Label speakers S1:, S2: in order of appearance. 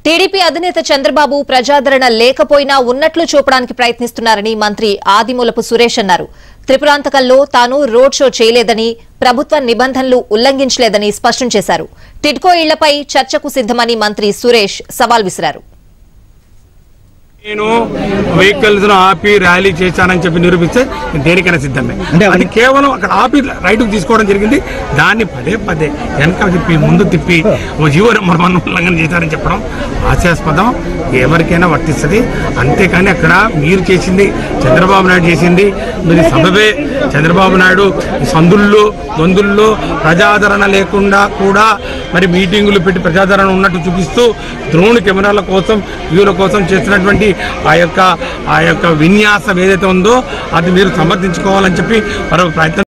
S1: TDP అధినేత చంద్రబాబు ప్రజాదరణ లేకపోయినా ఉన్నట్లు చూపడానికి ప్రయత్నిస్తున్నారని మంత్రి ఆదిమూలపు సురేష్ అన్నారు త్రిపురాంతకంలో తాను రోడ్ షో చేయలేదని ప్రభుత్వ నిబంధనలు ఉల్లంఘించలేదని స్పష్టం చేశారు టిడ్కో ఇళ్లపై చర్చకు సిద్దమని మంత్రి సురేష్ సవాల్ విసిరారు
S2: నేను వెహికల్స్ ను ఆపి ర్యాలీ చేశానని చెప్పి నిరూపిస్తే నేను దేనికైనా సిద్ధమే
S3: అంటే
S2: అది కేవలం అక్కడ ఆపి రైట్ తీసుకోవడం జరిగింది దాన్ని పదే పదే వెనక తిప్పి ముందు తిప్పి ఓ జీవో నెంబర్ వన్ ఉల్లంఘన చేశారని చెప్పడం హాస్యాస్పదం ఎవరికైనా వర్తిస్తుంది అంతేకాని అక్కడ మీరు చేసింది చంద్రబాబు నాయుడు చేసింది మీరు సబబే చంద్రబాబు నాయుడు ఈ సందుల్లో గొంతుల్లో ప్రజాదరణ లేకుండా కూడా మరి మీటింగులు పెట్టి ప్రజాదరణ ఉన్నట్టు చూపిస్తూ ద్రోణి కెమెరాల కోసం వ్యూల కోసం చేస్తున్నటువంటి ఆ యొక్క ఆ యొక్క విన్యాసం ఏదైతే ఉందో అది మీరు సమర్థించుకోవాలని చెప్పి మరొక ప్రయత్నం